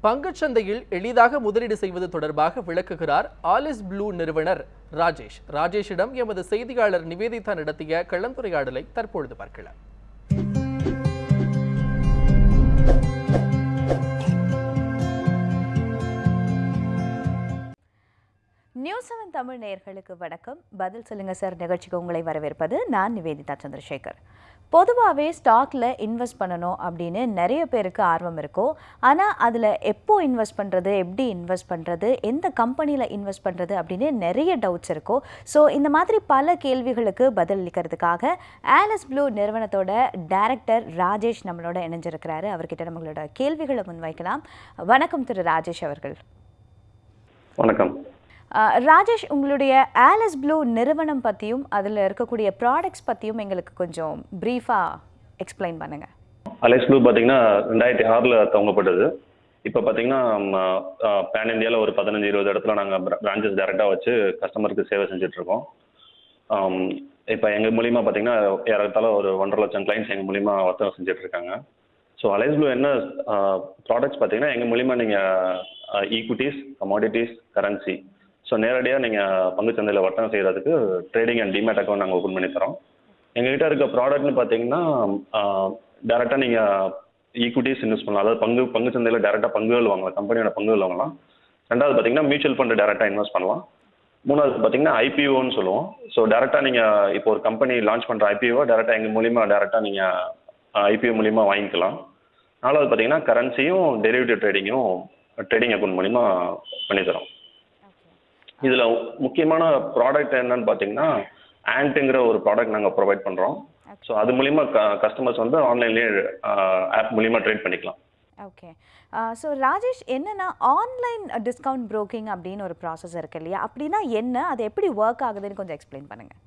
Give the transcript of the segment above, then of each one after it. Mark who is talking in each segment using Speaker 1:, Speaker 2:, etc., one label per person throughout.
Speaker 1: பங்குச்சந்தையில் எளிதாக முதலீடு செய்வது தொடர்பாக விளக்குகிறார் ஆலிஸ் ப்ளூ நிறுவனர் ராஜேஷ் ராஜேஷிடம் எமது செய்தியாளர் நிவேதிதா நடத்திய கலந்துரையாடலை தற்பொழுது பார்க்கலாம்
Speaker 2: நியூஸ் செவன் தமிழ் நேயர்களுக்கு வணக்கம் பதில் சொல்லுங்க சார் நிகழ்ச்சிக்கு உங்களை வரவேற்பது நான் நிவேதிதா சந்திரசேகர் பொதுவாகவே ஸ்டாக்ல இன்வெஸ்ட் பண்ணணும் அப்படின்னு நிறைய பேருக்கு ஆர்வம் இருக்கும் ஆனால் அதில் எப்போ இன்வெஸ்ட் பண்ணுறது எப்படி இன்வெஸ்ட் பண்ணுறது எந்த கம்பெனியில் இன்வெஸ்ட் பண்ணுறது அப்படின்னு நிறைய டவுட்ஸ் இருக்கும் ஸோ இந்த மாதிரி பல கேள்விகளுக்கு பதிலளிக்கிறதுக்காக ஆலஸ் ப்ளூ நிறுவனத்தோட டைரக்டர் ராஜேஷ் நம்மளோட இணைஞ்சிருக்கிறாரு அவர்கிட்ட நம்மளோட கேள்விகளை முன்வைக்கலாம் வணக்கம் திரு ராஜேஷ் அவர்கள்
Speaker 3: வணக்கம்
Speaker 2: அஹ் ராஜேஷ் உங்களுடைய ஆலஸ் ப்ளூ நிறுவனம் பற்றியும் அதில் இருக்கக்கூடிய ப்ராடக்ட்ஸ் பற்றியும் எங்களுக்கு கொஞ்சம் ப்ரீஃபாக எக்ஸ்பிளைன் பண்ணுங்க
Speaker 3: அலைஸ் ப்ளூ பார்த்தீங்கன்னா ரெண்டாயிரத்தி ஆறில் துவங்கப்பட்டது இப்போ பார்த்தீங்கன்னா பேன் இந்தியாவில் ஒரு பதினஞ்சு இருபது இடத்துல நாங்கள் பிரான்ச்சஸ் டேரெக்டாக வச்சு கஸ்டமருக்கு சேவை செஞ்சுட்டு இருக்கோம் இப்போ எங்கள் மூலியமா பார்த்தீங்கன்னா ஏறத்தாழ ஒரு ஒன்றரை லட்சம் கிளைண்ட்ஸ் எங்கள் மூலியமா வர்த்தகம் செஞ்சுட்டு இருக்காங்க ஸோ அலைஸ் ப்ளூ என்ன ப்ராடக்ட்ஸ் பார்த்தீங்கன்னா எங்கள் மூலியமா நீங்கள் ஈக்விட்டிஸ் கமாடிட்டிஸ் கரன்சி ஸோ நேரடியாக நீங்கள் பங்குச்சந்தையில் வர்த்தகம் செய்கிறதுக்கு ட்ரேடிங் அண்ட் டிமேட் அக்கௌண்ட் நாங்கள் ஓப்பன் பண்ணி தரோம் எங்ககிட்ட இருக்க ப்ராடக்ட்னு பார்த்தீங்கன்னா டேரெக்டாக நீங்கள் ஈக்விட்டிஸ் இன்வெஸ்ட் பண்ணலாம் அதாவது பங்கு பங்கு சந்தையில் டேரெக்டாக பங்குகள் வாங்கலாம் கம்பெனியோட பங்குகள் வாங்கலாம் ரெண்டாவது பார்த்தீங்கன்னா மியூச்சுவல் ஃபண்டு டேரெக்டாக இன்வெஸ்ட் பண்ணலாம் மூணாவது பார்த்தீங்கன்னா ஐபிஓன்னு சொல்லுவோம் ஸோ டேரெக்டாக நீங்கள் இப்போ ஒரு கம்பெனி லான்ச் பண்ணுற ஐபிஓ டேரெக்டாக எங்கள் மூலிமா டேரெக்டாக நீங்கள் ஐபிஓ மூலிமா வாங்கிக்கலாம் நாலாவது பார்த்தீங்கன்னா கரன்சியும் டெரிவேட்டிவ் ட்ரேடிங்கும் ட்ரேடிங் அக்கௌண்ட் மூலிமா பண்ணித்தரோம் இதில் முக்கியமான ப்ராடக்ட் என்னன்னு பார்த்தீங்கன்னா ஆண்ட்டுங்கிற ஒரு ப்ராடக்ட் நாங்கள் ப்ரொவைட் பண்ணுறோம் ஸோ அது மூலிமா க கஸ்டமர்ஸ் வந்து ஆன்லைன்லேயே ஆப் மூலிமா ட்ரேட் பண்ணிக்கலாம்
Speaker 2: ஓகே ஸோ ராஜேஷ் என்னன்னா ஆன்லைன் டிஸ்கவுண்ட் ப்ரோக்கிங் அப்படின்னு ஒரு ப்ராசஸ் இருக்கு இல்லையா அப்படின்னா என்ன அது எப்படி ஒர்க் ஆகுதுன்னு கொஞ்சம் எக்ஸ்பிளைன் பண்ணுங்க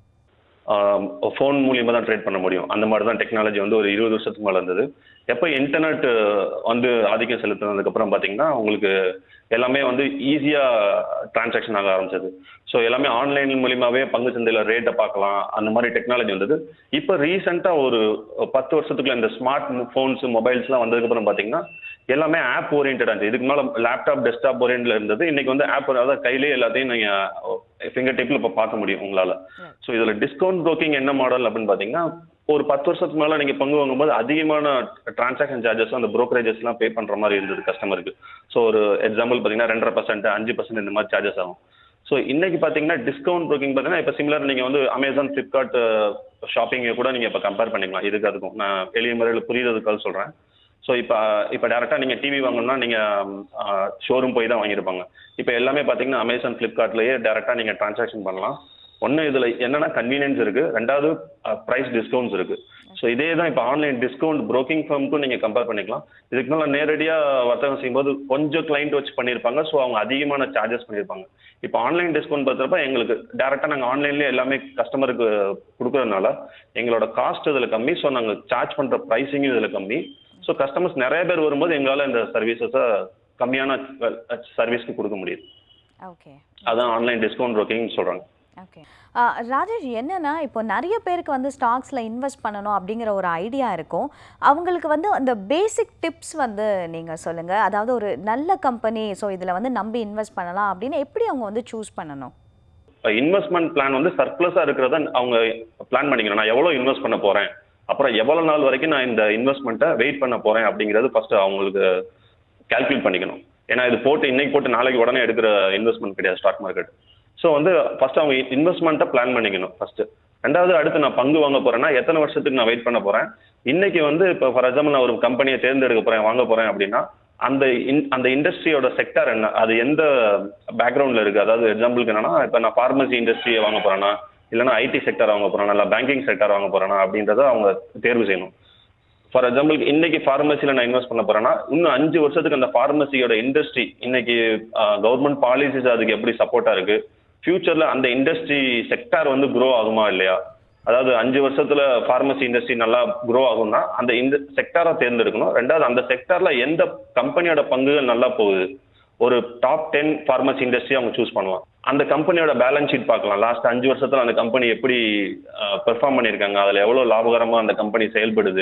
Speaker 3: ஃபோன் மூலியமாக தான் ட்ரேட் பண்ண முடியும் அந்த மாதிரி தான் டெக்னாலஜி வந்து ஒரு இருபது வருஷத்துக்கு மேலே இருந்தது எப்போ இன்டர்நெட் வந்து ஆதிக்கம் செலுத்தினதுக்கப்புறம் பார்த்தீங்கன்னா உங்களுக்கு எல்லாமே வந்து ஈஸியாக டிரான்சாக்ஷன் ஆக ஆரம்பிச்சது ஸோ எல்லாமே ஆன்லைன் மூலியமாகவே பங்கு சந்தையில் ரேட்டை பார்க்கலாம் அந்த மாதிரி டெக்னாலஜி வந்தது இப்போ ரீசெண்டாக ஒரு பத்து வருஷத்துக்குள்ள இந்த ஸ்மார்ட் ஃபோன்ஸ் மொபைல்ஸ்லாம் வந்ததுக்கப்புறம் பார்த்தீங்கன்னா எல்லாமே ஆப் ஓரியன்டாக இருந்துச்சு இதுக்கு மேலே லேப்டாப் டெஸ்க்டாப் ஓரியன்டில் இருந்தது இன்னைக்கு வந்து ஆப் அதாவது கையிலே எல்லாத்தையும் நீங்கள் ஃபிங்கர் டிப்பில் இப்போ பார்க்க முடியும் உங்களால் ஸோ இதில் டிஸ்கவுண்ட் ப்ரோக்கிங் என்ன மாடல் அப்படின்னு பார்த்தீங்கன்னா ஒரு பத்து வருஷத்துக்கு மேலே நீங்கள் பங்கு வாங்கும்போது அதிகமான டிரான்சாக்ஷன் சார்ஜஸ் அந்த ப்ரோக்கரேஜஸ்லாம் பே பண்ணுற மாதிரி இருந்தது கஸ்டமருக்கு ஸோ ஒரு எக்ஸாம்பிள் பார்த்தீங்கன்னா ரெண்டரை பர்சன்ட் அஞ்சு பர்சன்ட் இந்த மாதிரி சார்ஜஸ் ஆகும் ஸோ இன்னைக்கு பார்த்தீங்கன்னா டிஸ்கவுண்ட் ப்ரோக்கிங் பார்த்தீங்கன்னா இப்போ சிமிலர் நீங்கள் வந்து அமேசான் ஃப்ளிப்கார்ட் ஷாப்பிங்கை கூட நீங்கள் இப்போ கம்பேர் பண்ணிக்கலாம் இதுக்கு அதுக்கும் நான் எளிய முறையில் புரியுறதுக்காக சொல்கிறேன் ஸோ இப்போ இப்போ டேரெக்டாக நீங்கள் டிவி வாங்கணும்னா நீங்கள் ஷோரூம் போய் தான் வாங்கியிருப்பாங்க இப்போ எல்லாமே பார்த்தீங்கன்னா அமேசான் ஃப்ளிப்கார்ட்லேயே டேரெக்டாக நீங்கள் டிரான்சாக்ஷன் பண்ணலாம் ஒன்று இதில் என்னென்னா கன்வீனியன்ஸ் இருக்குது ரெண்டாவது ப்ரைஸ் டிஸ்கவுண்ட்ஸ் இருக்குது ஸோ இதே தான் இப்போ ஆன்லைன் டிஸ்கவுண்ட் ப்ரோக்கிங் ஃபர்முக்கும் நீங்கள் கம்பேர் பண்ணிக்கலாம் இதுக்கு மேலே நேரடியாக வர்த்தகம் செய்யும்போது கொஞ்சம் கிளைண்ட் வச்சு பண்ணியிருப்பாங்க ஸோ அவங்க அதிகமான சார்ஜஸ் பண்ணியிருப்பாங்க இப்போ ஆன்லைன் டிஸ்கவுண்ட் பார்த்துறப்ப எங்களுக்கு டேரெக்டாக நாங்கள் ஆன்லைன்லேயே எல்லாமே கஸ்டமருக்கு கொடுக்குறதுனால எங்களோட காஸ்ட் இதில் கம்மி ஸோ நாங்கள் சார்ஜ் பண்ணுற ப்ரைஸிங்கும் இதில் கம்மி ஸோ கஸ்டமர்ஸ் நிறைய பேர் வரும்போது எங்களால் இந்த சர்வீசஸை கம்மியான சர்வீஸ்க்கு கொடுக்க முடியுது
Speaker 2: ஓகே
Speaker 3: அதான் ஆன்லைன் டிஸ்கவுண்ட் ப்ரோக்கிங் சொல்கிறாங்க
Speaker 2: ஓகே ராஜேஷ் என்னன்னா இப்போ நிறைய பேருக்கு வந்து ஸ்டாக்ஸில் இன்வெஸ்ட் பண்ணணும் அப்படிங்கிற ஒரு ஐடியா இருக்கும் அவங்களுக்கு வந்து அந்த பேசிக் டிப்ஸ் வந்து நீங்கள் சொல்லுங்கள் அதாவது ஒரு நல்ல கம்பெனி ஸோ இதில் வந்து நம்பி இன்வெஸ்ட் பண்ணலாம் அப்படின்னு எப்படி அவங்க வந்து சூஸ் பண்ணணும்
Speaker 3: இப்போ இன்வெஸ்ட்மெண்ட் பிளான் வந்து சர்ப்ளஸாக இருக்கிறத அவங்க பிளான் பண்ணிக்கணும் நான் எவ்வளோ இன்வெஸ்ட் பண்ண போகிறேன் அப்புறம் எவ்வளோ நாள் வரைக்கும் நான் இந்த இன்வெஸ்ட்மெண்ட்டை வெயிட் பண்ண போகிறேன் அப்படிங்கிறது ஃபஸ்ட்டு அவங்களுக்கு கால்குலேட் பண்ணிக்கணும் ஏன்னா இது போட்டு இன்னைக்கு போட்டு நாளைக்கு உடனே எடுக்கிற இன்வெஸ்ட்மெண்ட் கிடையாது ஸ்டாக் மார்க்கெட் ஸோ வந்து ஃபர்ஸ்ட் அவங்க இன்வெஸ்ட்மெண்ட்டை பிளான் பண்ணிக்கணும் ஃபர்ஸ்ட் ரெண்டாவது அடுத்து நான் பங்கு வாங்க போறேன்னா எத்தனை வருஷத்துக்கு நான் வெயிட் பண்ண போறேன் இன்னைக்கு வந்து இப்போ ஃபார் எக்ஸாம்பிள் நான் ஒரு கம்பெனியை தேர்ந்தெடுக்க போறேன் வாங்க போறேன் அப்படின்னா அந்த இன் அந்த இண்டஸ்ட்ரியோட செக்டார் என்ன அது எந்த பேக்ரவுண்ட்ல இருக்கு அதாவது எக்ஸாம்பிளுக்கு என்னன்னா இப்போ நான் ஃபார்மசி இண்டஸ்ட்ரியை வாங்க போறேன்னா இல்லைன்னா ஐடி செக்டார் வாங்க போறேனா இல்லை பேங்கிங் செக்டார் வாங்க போறேனா அப்படின்றத அவங்க தேர்வு செய்யணும் ஃபார் எக்ஸாம்பிள் இன்னைக்கு ஃபார்மசியில் நான் இன்வெஸ்ட் பண்ண போறேன்னா இன்னும் அஞ்சு வருஷத்துக்கு அந்த ஃபார்மசியோட இண்டஸ்ட்ரி இன்னைக்கு கவர்மெண்ட் பாலிசிஸ் அதுக்கு எப்படி சப்போர்ட்டா இருக்கு ஃபியூச்சர்ல அந்த இண்டஸ்ட்ரி செக்டார் வந்து க்ரோ ஆகுமா இல்லையா அதாவது அஞ்சு வருஷத்துல ஃபார்மசி இண்டஸ்ட்ரி நல்லா க்ரோ ஆகும்னா அந்த இந்த செக்டாரை தேர்ந்தெடுக்கணும் ரெண்டாவது அந்த செக்டார்ல எந்த கம்பெனியோட பங்குகள் நல்லா போகுது ஒரு டாப் டென் ஃபார்மசி இண்டஸ்ட்ரி அவங்க சூஸ் பண்ணலாம் அந்த கம்பெனியோட பேலன்ஸ் ஷீட் பார்க்கலாம் லாஸ்ட் அஞ்சு வருஷத்துல அந்த கம்பெனி எப்படி பெர்ஃபார்ம் பண்ணியிருக்காங்க அதில் எவ்வளோ லாபகரமாக அந்த கம்பெனி செயல்படுது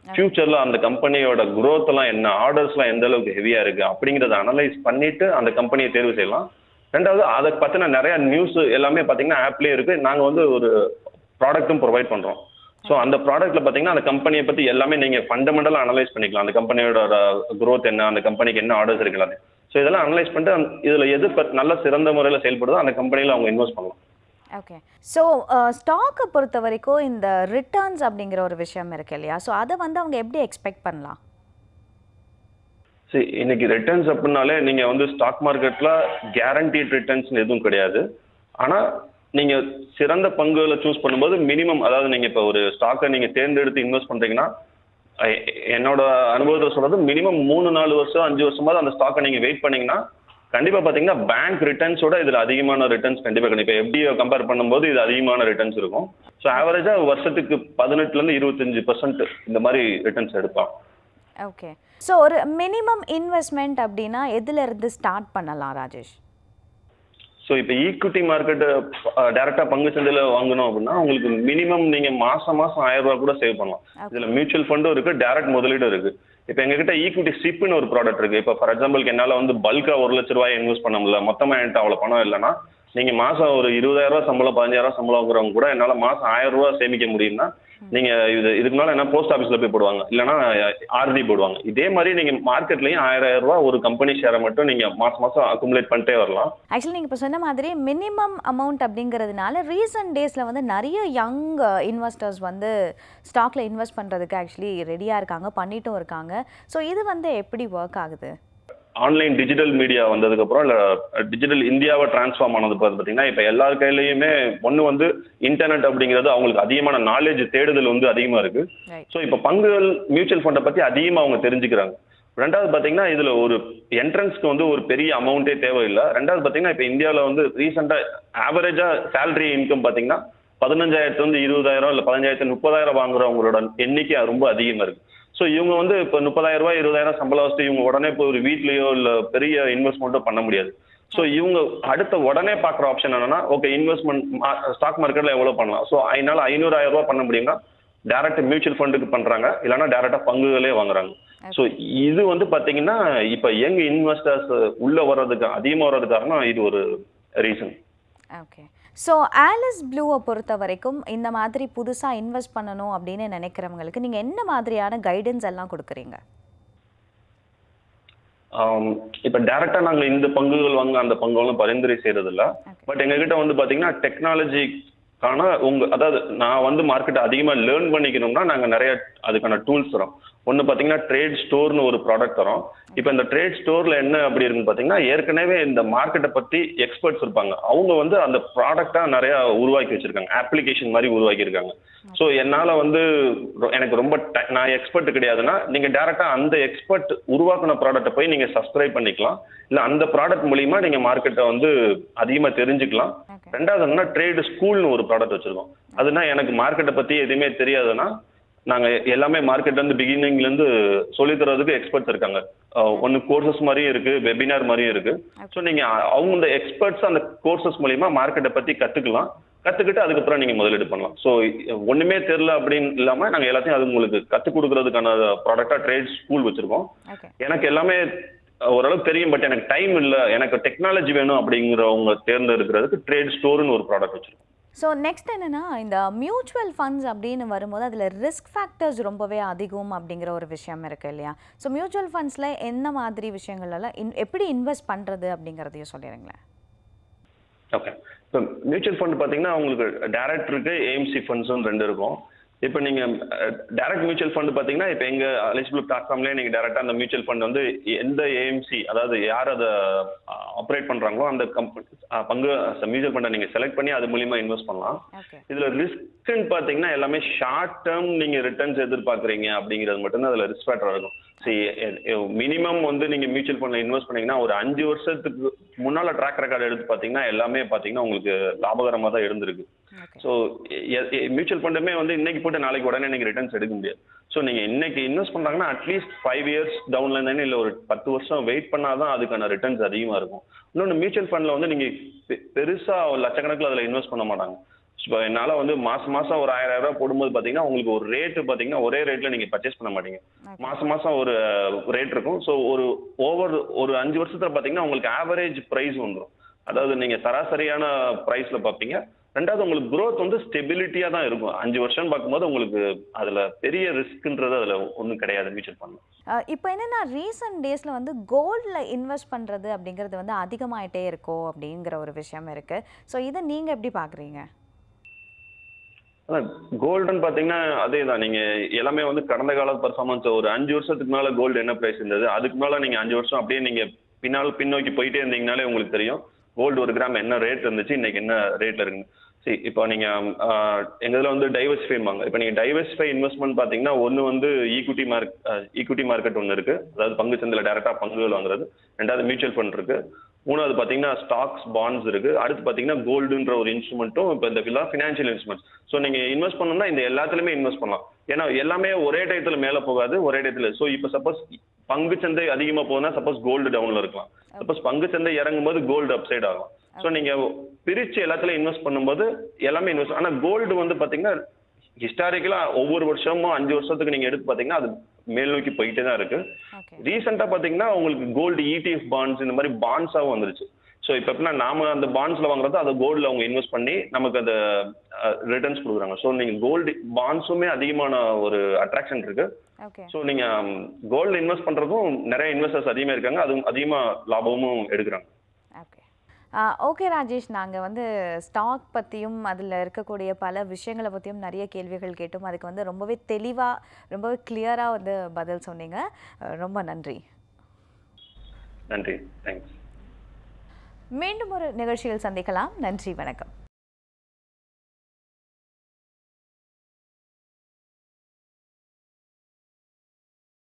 Speaker 3: ஃபியூச்சர்ல அந்த கம்பெனியோட growth எல்லாம் என்ன ஆர்டர்ஸ்லாம் எந்த அளவுக்கு ஹெவியா இருக்கு அப்படிங்கறத அனலைஸ் பண்ணிட்டு அந்த கம்பெனியை தேர்வு செய்யலாம் ரெண்டாவது அதை பத்தின நிறைய நியூஸ் எல்லாமே பாத்தீங்கன்னா ஆப்லயே இருக்கு நாங்க வந்து ஒரு ப்ராடக்ட்டும் ப்ரொவைட் பண்றோம் ஸோ அந்த ப்ராடக்ட்ல பாத்தீங்கன்னா அந்த கம்பெனியை பத்தி எல்லாமே நீங்க ஃபண்டமெண்டலா அனலைஸ் பண்ணிக்கலாம் அந்த கம்பெனியோட growth என்ன அந்த கம்பெனிக்கு என்ன ஆர்டர்ஸ் இருக்கலாம் ஸோ இதெல்லாம் அனலைஸ் பண்ணிட்டு அந்த- இதுல எது ப- நல்ல சிறந்த முறையில் செயல்படுதோ அந்த கம்பெனில அவங்க இன்வெஸ்ட் பண்ணலாம்
Speaker 2: ஓகே ஸோ ஸ்டாக்கை பொறுத்த வரைக்கும் இந்த ரிட்டர்ன்ஸ் அப்படிங்கிற ஒரு விஷயம் இருக்கு இல்லையா ஸோ அதை வந்து அவங்க எப்படி எக்ஸ்பெக்ட் பண்ணலாம்
Speaker 3: சரி இன்னைக்கு ரிட்டர்ன்ஸ் அப்படின்னாலே நீங்க வந்து ஸ்டாக் மார்க்கெட்ல கேரண்டீட் ரிட்டர்ன்ஸ் எதுவும் கிடையாது ஆனா நீங்க சிறந்த பங்குகளை சூஸ் பண்ணும்போது மினிமம் அதாவது நீங்க இப்போ ஒரு ஸ்டாக்கை நீங்க தேர்ந்தெடுத்து இன்வெஸ்ட் பண்றீங்கன்னா எ- என்னோட அனுபவத்தில் சொல்றது மினிமம் மூணு நாலு வருஷம் அஞ்சு வருஷமாவது அந்த ஸ்டாக்கை நீங்க வெயிட் பண்ணீங்கன்னா கண்டிப்பா பாத்தீங்கன்னா பேங்க் ரிட்டர்ன்ஸோட இதுல அதிகமான ரிட்டர்ன்ஸ் கண்டிப்பா கிடைக்கும் இப்போ எஃப்டியை கம்பேர் பண்ணும்போது இது அதிகமான ரிட்டர்ன்ஸ் இருக்கும் ஸோ ஆவரேஜா வருஷத்துக்கு பதினெட்டுல இருந்து இருபத்தஞ்சு பர்சன்ட் இந்த மாதிரி ரிட்டர்ன்ஸ் எடுப்பான்
Speaker 2: ஓகே ஸோ ஒரு மினிமம் இன்வெஸ்ட்மெண்ட் அப்படின்னா எதுல இருந்து ஸ்டார்ட் பண்ணலாம் ராஜேஷ்
Speaker 3: ஸோ இப்போ ஈக்விட்டி மார்க்கெட் டேரெக்டாக பங்கு சந்தையில் வாங்கணும் அப்படின்னா உங்களுக்கு மினிமம் நீங்கள் மாசம் மாசம் ஆயிரம் ரூபாய் கூட சேவ் பண்ணலாம் இதில் மியூச்சுவல் ஃபண்டும் இருக்கு டைரக்ட் முதலீடும் இருக்கு இப்போ எங்ககிட்ட ஈக்விட்டி ஸ்டிப்னு ஒரு ப்ராடக்ட் இருக்கு இப்போ ஃபார் எக்ஸாம்பிளுக்கு என்னால் வந்து பல்காக ஒரு லட்ச ரூபாய் இன்வெஸ்ட் பண்ண முடியல மொத்தமாக என்கிட்ட அவ்வளோ பணம் இல்லைன்னா நீங்கள் மாசம் ஒரு இருபதாயிரம் ரூபாய் சம்பளம் பதினஞ்சாயிரம் ரூபாய் சம்பளம் வாங்குறவங்க கூட என்னால் மாசம் ஆயிரம் ரூபாய் சேமிக்க முடியும்னா நீங்க இது இதுக்கு மேல என்ன போஸ்ட் ஆஃபீஸ்ல போய் போடுவாங்க இல்லைன்னா ஆர்டி போடுவாங்க இதே மாதிரி நீங்க மார்க்கெட்லயும் ஆயிரம் ரூபாய் ஒரு கம்பெனி ஷேரை மட்டும் நீங்க மாசம் மாசம் அக்குமுலேட் பண்ணிட்டே வரலாம்
Speaker 2: ஆக்சுவலி நீங்கள் இப்போ சொன்ன மாதிரி மினிமம் அமௌண்ட் அப்படிங்கிறதுனால ரீசன்ட் டேஸில் வந்து நிறைய யங் இன்வெஸ்டர்ஸ் வந்து ஸ்டாக்ல இன்வெஸ்ட் பண்ணுறதுக்கு ஆக்சுவலி ரெடியாக இருக்காங்க பண்ணிட்டும் இருக்காங்க ஸோ இது வந்து எப்படி ஒர்க் ஆகுது
Speaker 3: ஆன்லைன் டிஜிட்டல் மீடியா வந்ததுக்கு அப்புறம் இல்ல டிஜிட்டல் இந்தியாவை டிரான்ஸ்ஃபார்ம் ஆனது பார்த்து பார்த்தீங்கன்னா இப்போ எல்லார் கையிலயுமே ஒன்று வந்து இன்டர்நெட் அப்படிங்கிறது அவங்களுக்கு அதிகமான நாலேஜ் தேடுதல் வந்து அதிகமா இருக்கு
Speaker 2: ரைட்
Speaker 3: ஸோ இப்போ பங்குகள் மியூச்சுவல் ஃபண்டை பத்தி அதிகமா அவங்க தெரிஞ்சுக்கிறாங்க ரெண்டாவது பார்த்தீங்கன்னா இதுல ஒரு என்ட்ரன்ஸ்க்கு வந்து ஒரு பெரிய அமௌண்ட்டே தேவையில்லை ரெண்டாவது பார்த்தீங்கன்னா இப்போ இந்தியாவில் வந்து ரீசெண்டாக ஆவரேஜா சேலரி இன்கம் பார்த்தீங்கன்னா பதினஞ்சாயிரத்து வந்து இருபதாயிரம் இல்லை பதினஞ்சாயிரத்து முப்பதாயிரம் வாங்குறவங்களோட எண்ணிக்கை ரொம்ப அதிகமா இருக்கு ஸோ இவங்க வந்து இப்போ முப்பதாயிரம் ரூபாய் இருபதாயிரம் சம்பளம் வச்சுட்டு இவங்க உடனே இப்போ ஒரு வீட்லயோ இல்லை பெரிய இன்வெஸ்ட்மெண்ட்டோ பண்ண முடியாது ஸோ இவங்க அடுத்த உடனே பார்க்குற ஆப்ஷன் என்னன்னா ஓகே இன்வெஸ்ட்மெண்ட் ஸ்டாக் மார்க்கெட்ல எவ்வளோ பண்ணலாம் ஸோ அதனால ஐநூறாயிரம் ரூபாய் பண்ண முடியும்னா டேரக்ட் மியூச்சுவல் ஃபண்டுக்கு பண்றாங்க இல்லைன்னா டேரக்டா பங்குகளே வாங்குறாங்க ஸோ இது வந்து பாத்தீங்கன்னா இப்போ யங் இன்வெஸ்டர்ஸ் உள்ள வர்றதுக்கு அதிகமாக வர்றதுக்கு காரணம் இது ஒரு ரீசன்
Speaker 2: ஓகே ஸோ ஆலிஸ் ப்ளூவை பொறுத்த வரைக்கும் இந்த மாதிரி புதுசாக இன்வெஸ்ட் பண்ணணும் அப்படின்னு நினைக்கிறவங்களுக்கு நீங்கள் என்ன மாதிரியான கைடன்ஸ் எல்லாம் கொடுக்குறீங்க
Speaker 3: இப்போ டேரக்டா நாங்க இந்த பங்குகள் வாங்க அந்த பங்குகளும் பரிந்துரை செய்யறது இல்ல பட் எங்ககிட்ட வந்து பாத்தீங்கன்னா டெக்னாலஜிக்கான உங்க அதாவது நான் வந்து மார்க்கெட்டை அதிகமா லேர்ன் பண்ணிக்கணும்னா நாங்க நிறைய அதுக்கான டூல்ஸ் தரோம் ஒன்று பார்த்தீங்கன்னா ட்ரேட் ஸ்டோர்னு ஒரு ப்ராடக்ட் தரோம் இப்போ இந்த ட்ரேட் ஸ்டோர்ல என்ன அப்படி இருக்குன்னு பார்த்தீங்கன்னா ஏற்கனவே இந்த மார்க்கெட்டை பத்தி எக்ஸ்பர்ட்ஸ் இருப்பாங்க அவங்க வந்து அந்த ப்ராடக்டா நிறைய உருவாக்கி வச்சிருக்காங்க அப்ளிகேஷன் மாதிரி உருவாக்கி இருக்காங்க ஸோ என்னால வந்து ரொ- எனக்கு ரொம்ப ti- நான் எக்ஸ்பர்ட் கிடையாதுன்னா நீங்க டேரக்டா அந்த எக்ஸ்பர்ட் உருவாக்குன ப்ராடக்ட்டை போய் நீங்க சப்ஸ்கிரைப் பண்ணிக்கலாம் இல்ல அந்த ப்ராடக்ட் மூலியமா நீங்க மார்க்கெட்டை வந்து அதிகமா தெரிஞ்சுக்கலாம்
Speaker 2: ஓகே
Speaker 3: ரெண்டாவது என்னன்னா ட்ரேடு ஸ்கூல்னு ஒரு ப்ராடக்ட் வச்சிருக்கோம் அதுனா எனக்கு மார்க்கெட்டை பத்தி எதுவுமே தெரியாதுன்னா நாங்க எல்லாமே மார்க்கெட் வந்து பிகினிங்ல இருந்து சொல்லித் தரதுக்கு எக்ஸ்பர்ட்ஸ் இருக்காங்க ஒன்னு கோர்சஸ் மாதிரியும் இருக்கு வெபினார் மாதிரியும் இருக்கு ஸோ நீங்க அ- அவங்க இந்த எக்ஸ்பர்ட்ஸ் அந்த கோர்சஸ் மூலியமா மார்க்கெட்டை பத்தி கத்துக்கலாம் கத்துக்கிட்டு அதுக்கப்புறம் நீங்க முதலீடு பண்ணலாம் ஸோ ஒண்ணுமே தெரியல அப்படின்னு இல்லாம நாங்க எல்லாத்தையும் அது உங்களுக்கு கத்துக் கொடுக்கறதுக்கான ப்ராடக்டா ட்ரேட் ஸ்கூல் வச்சிருக்கோம்
Speaker 2: ஓகே
Speaker 3: எனக்கு எல்லாமே அஹ், ஓரளவுக்கு தெரியும் பட் எனக்கு டைம் இல்ல எனக்கு டெக்னாலஜி வேணும் அப்படிங்கிறவங்க தேர்ந்தெடுக்கிறதுக்கு ட்ரேட் ஸ்டோர்னு ஒரு ப்ராடக்ட் வச்சிருக்கோம்
Speaker 2: ஸோ நெக்ஸ்ட் என்னன்னா இந்த மியூச்சுவல் ஃபண்ட்ஸ் அப்படின்னு வரும்போது அதில் ரிஸ்க் ஃபேக்டர்ஸ் ரொம்பவே அதிகம் அப்படிங்கிற ஒரு விஷயம் இருக்கு இல்லையா ஸோ மியூச்சுவல் ஃபண்ட்ஸில் என்ன மாதிரி விஷயங்கள் எல்லாம் இன் எப்படி இன்வெஸ்ட் பண்ணுறது அப்படிங்கிறதையும் சொல்லிடுங்களேன்
Speaker 3: ஓகே இப்போ மியூச்சுவல் ஃபண்ட் பார்த்தீங்கன்னா உங்களுக்கு டைரக்ட் இருக்கு ஏஎம்சி ஃபண்ட்ஸும் ரெண்டு இருக்கும் இப்போ நீங்க டைரக்ட் மியூச்சுவல் ஃபண்ட் பார்த்தீங்கன்னா இப்போ எங்க எலிஜிபிள் பிளாட்ஃபார்ம்லேயே நீங்க டைரக்டா அந்த மியூச்சுவல் ஃபண்ட் வந்து எந்த ஏஎம்சி அதாவது யார் அதை ஆப்ரேட் பண்றாங்களோ அந்த கம்பெனி பங்கு மியூச்சுவல் ஃபண்டை நீங்க செலக்ட் பண்ணி அது மூலியமா இன்வெஸ்ட் பண்ணலாம்
Speaker 2: ஓகே
Speaker 3: இதுல ரிஸ்க்னு பாத்தீங்கன்னா எல்லாமே ஷார்ட் டேர்ம் நீங்க ரிட்டர்ன்ஸ் எதிர்பார்க்கறீங்க அப்படிங்கிறது மட்டும்தான் அதுல ரிஸ்க் ஃபேக்டர் இருக்கும் மினிமம் வந்து நீங்க மியூச்சுவல் ஃபண்ட்ல இன்வெஸ்ட் பண்ணீங்கன்னா ஒரு அஞ்சு வருஷத்துக்கு முன்னால ட்ராக் ரெக்கார்டு எடுத்து பாத்தீங்கன்னா எல்லாமே பாத்தீங்கன்னா உங்களுக்கு லாபகரமா தான் இருந்திருக்கு
Speaker 2: ஓகே
Speaker 3: ஸோ மியூச்சுவல் ஃபண்டுமே வந்து இன்னைக்கு போட்டு நாளைக்கு உடனே நீங்க ரிட்டர்ன்ஸ் எடுக்க முடியாது ஸோ நீங்க இன்னைக்கு இன்வெஸ்ட் பண்றாங்கன்னா அட்லீஸ்ட் ஃபைவ் இயர்ஸ் டவுன்ல இருந்தே இல்ல ஒரு பத்து வருஷம் வெயிட் பண்ணாதான் அதுக்கான ரிட்டர்ன்ஸ் அதிகமா இருக்கும் இன்னொன்று மியூச்சுவல் ஃபண்ட்ல வந்து நீங்க பெ- பெருசா லட்சக்கணக்கில் அதுல இன்வெஸ்ட் பண்ண மாட்டாங்க இப்போ என்னால் வந்து மாசம் மாசம் ஒரு ஆயிரம் ரூபாய் போடும்போது பார்த்தீங்கன்னா உங்களுக்கு ஒரு ரேட்டு பார்த்தீங்கன்னா ஒரே ரேட்டில் நீங்கள் பர்ச்சேஸ் பண்ண மாட்டீங்க மாசம் மாசம் ஒரு ரேட் இருக்கும் ஸோ ஒரு ஓவர் ஒரு அஞ்சு வருஷத்துல பார்த்தீங்கன்னா உங்களுக்கு ஆவரேஜ் ப்ரைஸ் வந்துடும் அதாவது நீங்கள் சராசரியான ப்ரைஸில் பார்ப்பீங்க ரெண்டாவது உங்களுக்கு growth வந்து ஸ்டெபிலிட்டியாக தான் இருக்கும் அஞ்சு வருஷம் பார்க்கும்போது உங்களுக்கு அதில் பெரிய ரிஸ்க்ன்றது அதில் ஒன்றும் கிடையாது மியூச்சுவல் ஃபண்ட்
Speaker 2: இப்போ என்னென்னா ரீசன்ட் டேஸில் வந்து கோல்டில் இன்வெஸ்ட் பண்ணுறது அப்படிங்கிறது வந்து அதிகமாயிட்டே இருக்கோ அப்படிங்கிற ஒரு விஷயம் இருக்குது ஸோ இதை நீங்கள் எப்படி பார்க்குறீங்க
Speaker 3: அதான் கோல்டுன்னு பார்த்தீங்கன்னா அதே தான் நீங்கள் எல்லாமே வந்து கடந்த கால பர்ஃபார்மன்ஸ் ஒரு அஞ்சு வருஷத்துக்கு மேலே கோல்டு என்ன ப்ரைஸ் இருந்தது அதுக்கு மேலே நீங்கள் அஞ்சு வருஷம் அப்படியே நீங்கள் பின்னால் பின்னோக்கி போயிட்டே இருந்தீங்கனாலே உங்களுக்கு தெரியும் கோல்டு ஒரு கிராம் என்ன ரேட் இருந்துச்சு இன்னைக்கு என்ன ரேட்ல இருக்குங்க சரி இப்போ நீங்கள் எங்கள் இதில் வந்து டைவர்சிஃபைம்பாங்க இப்போ நீங்கள் டைவர்சிஃபை இன்வெஸ்ட்மெண்ட் பார்த்தீங்கன்னா ஒன்று வந்து ஈக்விட்டி மார்க் ஈக்விட்டி மார்க்கெட் ஒன்று இருக்குது அதாவது பங்கு சந்தையில் டேரெக்டாக பங்குகள் வாங்குறது ரெண்டாவது மியூச்சுவல் ஃபண்ட் இருக்குது மூணாவது பார்த்தீங்கன்னா ஸ்டாக்ஸ் பாண்ட்ஸ் இருக்கு அடுத்து பார்த்தீங்கன்னா கோல்டுன்ற ஒரு இன்ஸ்ட்ருமெண்ட்டும் இப்போ இந்த ஃபுல்லாக ஃபினான்ஷியல் இன்ஸ்ட்ருமெண்ட்ஸ் ஸோ நீங்கள் இன்வெஸ்ட் பண்ணணும்னா இந்த எல்லாத்துலையுமே இன்வெஸ்ட் பண்ணலாம் ஏன்னா எல்லாமே ஒரே டயத்தில் மேலே போகாது ஒரே டயத்தில் ஸோ இப்போ சப்போஸ் பங்கு சந்தை அதிகமாக போகுதுன்னா சப்போஸ் கோல்டு டவுனில் இருக்கலாம் சப்போஸ் பங்கு சந்தை இறங்கும் போது கோல்டு அப்சைட் ஆகும் ஸோ நீங்கள் பிரித்து எல்லாத்துலையும் இன்வெஸ்ட் பண்ணும்போது எல்லாமே இன்வெஸ்ட் ஆனால் கோல்டு வந்து பார்த்தீங்கன்னா ஹிஸ்டாரிக்கலாக ஒவ்வொரு வருஷமும் அஞ்சு வருஷத்துக்கு நீங்கள் எடுத்து பார்த்தீங்கன்னா அது மேல் நோக்கி போயிட்டே தான் இருக்கு
Speaker 2: ஓகே
Speaker 3: ரீசெண்டாக பார்த்தீங்கன்னா உங்களுக்கு கோல்டு இடிஎஃப் பாண்ட்ஸ் இந்த மாதிரி பாண்ட்ஸாகவும் வந்துருச்சு ஸோ இப்போ எப்படின்னா நாம அந்த பாண்ட்ஸில் வாங்குறது அதை கோல்டில் அவங்க இன்வெஸ்ட் பண்ணி நமக்கு அந்த ரிட்டர்ன்ஸ் கொடுக்குறாங்க ஸோ நீங்கள் கோல்டு பாண்ட்ஸுமே அதிகமான ஒரு அட்ராக்ஷன் இருக்கு
Speaker 2: ஓகே
Speaker 3: ஸோ நீங்கள் கோல்டு இன்வெஸ்ட் பண்ணுறதும் நிறைய இன்வெஸ்டர்ஸ் அதிகமாக இருக்காங்க அதுவும் அதிகமாக லாபமும் எடுக்கிறாங்க
Speaker 2: ஓகே ஓகே ராஜேஷ் நாங்கள் வந்து ஸ்டாக் பற்றியும் அதில் இருக்கக்கூடிய பல விஷயங்களை பற்றியும் நிறைய கேள்விகள் கேட்டோம் அதுக்கு வந்து ரொம்பவே தெளிவாக ரொம்பவே கிளியராக வந்து பதில் சொன்னீங்க அஹ் ரொம்ப நன்றி
Speaker 3: நன்றி தேங்க்ஸ்
Speaker 2: மீண்டும் ஒரு நிகழ்ச்சியில் சந்திக்கலாம் நன்றி வணக்கம்